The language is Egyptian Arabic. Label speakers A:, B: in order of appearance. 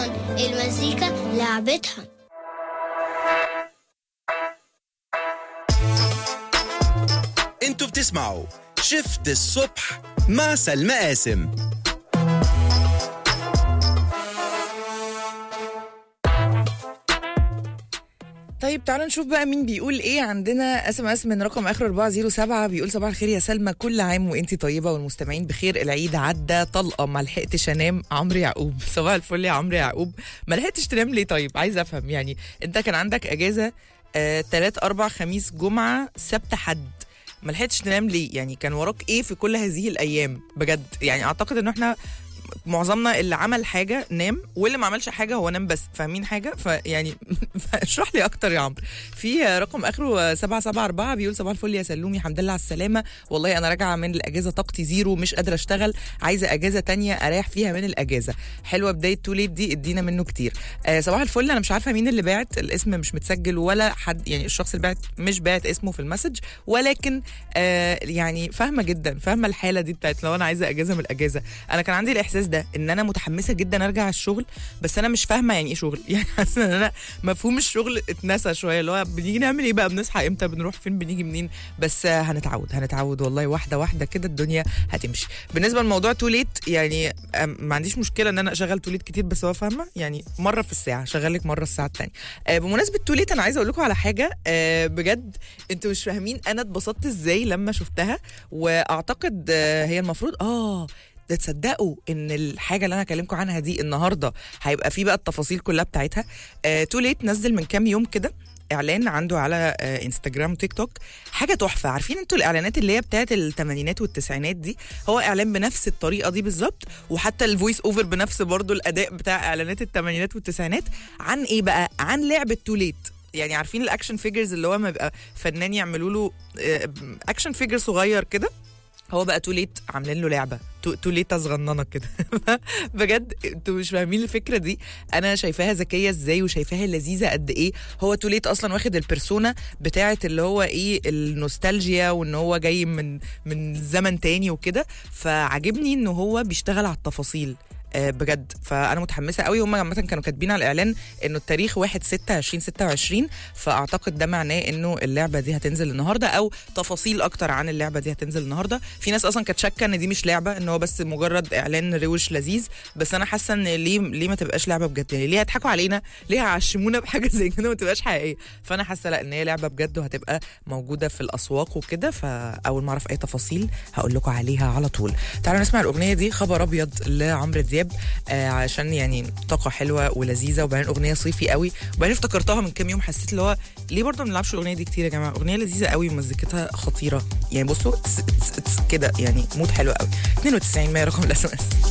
A: رمضان المزيكا لعبتها
B: انتوا بتسمعوا شفت الصبح مع سلمى قاسم
C: طيب تعالوا نشوف بقى مين بيقول ايه عندنا اس ام اس من رقم اخر 407 بيقول صباح الخير يا سلمى كل عام وانت طيبه والمستمعين بخير العيد عدى طلقه ما لحقتش انام عمرو يعقوب صباح الفل يا عمرو يعقوب ما لحقتش تنام ليه طيب عايز افهم يعني انت كان عندك اجازه آه، تلات اربع خميس جمعه سبت حد ما لحقتش تنام ليه يعني كان وراك ايه في كل هذه الايام بجد يعني اعتقد ان احنا معظمنا اللي عمل حاجه نام واللي ما عملش حاجه هو نام بس فاهمين حاجه فيعني اشرح لي اكتر يا عمرو في رقم اخره 774 بيقول صباح الفل يا سلومي الحمد لله على السلامه والله انا راجعه من الاجازه طاقتي زيرو مش قادره اشتغل عايزه اجازه تانية اريح فيها من الاجازه حلوه بدايه توليت دي ادينا منه كتير آه صباح الفل انا مش عارفه مين اللي باعت الاسم مش متسجل ولا حد يعني الشخص اللي باعت مش باعت اسمه في المسج ولكن آه يعني فاهمه جدا فاهمه الحاله دي بتاعت لو انا عايزه اجازه من الاجازه انا كان عندي الاحساس ده ان انا متحمسه جدا ارجع الشغل بس انا مش فاهمه يعني ايه شغل يعني حاسه ان انا مفهوم الشغل اتنسى شويه اللي هو بنيجي نعمل ايه بقى بنصحى امتى بنروح فين بنيجي منين بس آه، هنتعود هنتعود والله واحده واحده كده الدنيا هتمشي بالنسبه لموضوع توليت يعني آم، ما عنديش مشكله ان انا اشغل توليت كتير بس هو فاهمه يعني مره في الساعه شغلك مره الساعه الثانيه آه بمناسبه توليت انا عايزه اقول لكم على حاجه آه بجد انتوا مش فاهمين انا اتبسطت ازاي لما شفتها واعتقد آه هي المفروض اه ده تصدقوا ان الحاجه اللي انا هكلمكم عنها دي النهارده هيبقى في بقى التفاصيل كلها بتاعتها آه تو ليت نزل من كام يوم كده اعلان عنده على آه انستجرام وتيك توك حاجه تحفه عارفين انتوا الاعلانات اللي هي بتاعت الثمانينات والتسعينات دي هو اعلان بنفس الطريقه دي بالظبط وحتى الفويس اوفر بنفس برضو الاداء بتاع اعلانات الثمانينات والتسعينات عن ايه بقى عن لعبه تو ليت يعني عارفين الاكشن فيجرز اللي هو ما بيبقى فنان يعملوا له آه، اكشن فيجر صغير كده هو بقى توليت عاملين له لعبه تو- توليته صغننه كده بجد انتوا مش فاهمين الفكره دي انا شايفاها ذكيه ازاي وشايفاها لذيذه قد ايه هو توليت اصلا واخد البرسونا بتاعه اللي هو ايه النوستالجيا وان هو جاي من من زمن تاني وكده فعجبني ان هو بيشتغل على التفاصيل آه، بجد فانا متحمسه قوي هم عامه كانوا كاتبين على الاعلان انه التاريخ 1 6 2026 فاعتقد ده معناه انه اللعبه دي هتنزل النهارده او تفاصيل اكتر عن اللعبه دي هتنزل النهارده في ناس اصلا كانت شاكه ان دي مش لعبه ان هو بس مجرد اعلان روش لذيذ بس انا حاسه ان ليه ليه ما تبقاش لعبه بجد يعني ليه هيضحكوا علينا ليه هيعشمونا بحاجه زي كده ما تبقاش حقيقيه فانا حاسه لا ان هي لعبه بجد وهتبقى موجوده في الاسواق وكده فاول ما اعرف اي تفاصيل هقول لكم عليها على طول تعالوا نسمع الاغنيه دي خبر ابيض لعمرو دياب آه عشان يعني طاقه حلوه ولذيذه وبعدين اغنيه صيفي قوي وبعدين افتكرتها من كام يوم حسيت اللي هو ليه برضه ما بنلعبش الاغنيه دي كتير يا جماعه اغنيه لذيذه قوي ومزيكتها خطيره يعني بصوا تس- تس- تس كده يعني مود حلو قوي 92 100 رقم الاس ام اس